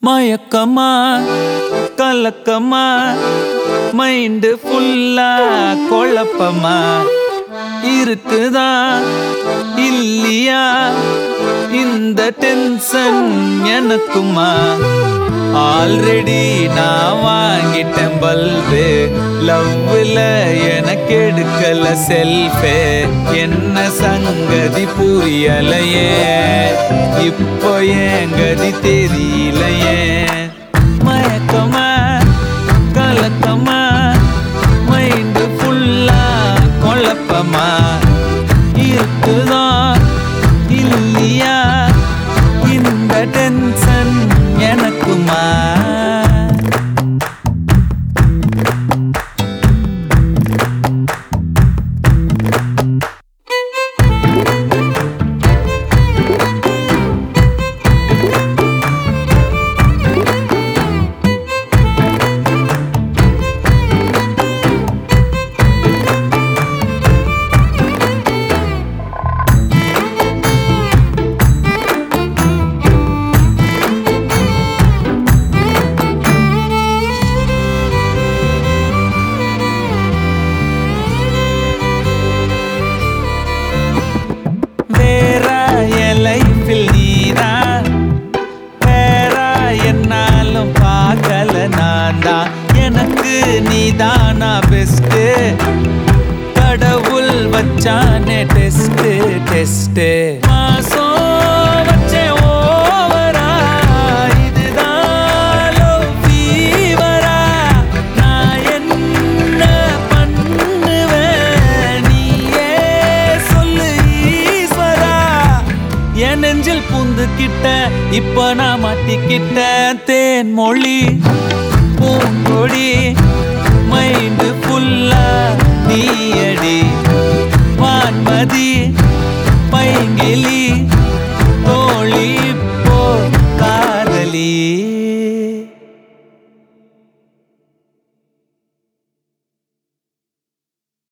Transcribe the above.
மயக்கமா கலக்கமா மைண்டு ஃபுல்லா குழப்பமா இருக்குதா இல்லையா இந்த டென்ஷன் எனக்குமா ஆல்ரெடி நான் வாங்கிட்டேன் பல்பு லவ்ல எனக்கு எடுக்கல செல்ஃபே என்ன சங்கதி புரியலையே இப்போ என் கதி தெரியலையே மயக்கமா கலக்கமா மைண்டு ஃபுல்லா குழப்பமா இருக்குதா இல்லையா இந்த டென்ஷன் எனக்குமா வேற என் லைஃபில் நீதான் வேற என்னாலும் பார்க்கல நான் தான் எனக்கு நீதானா பெஸ்ட் கடவுள் வச்சானே டெஸ்ட் டெஸ்ட் மாசம் வச்சே ஓவரா இதுதான் love fever ஆ? நான் என்ன பண்ணுவேன் நீயே சொல்லு ஈஸ்வரா என் நெஞ்சில் பூந்துக்கிட்ட இப்ப நான் மாட்டிக்கிட்ட தேன் மொழி பூங்கொடி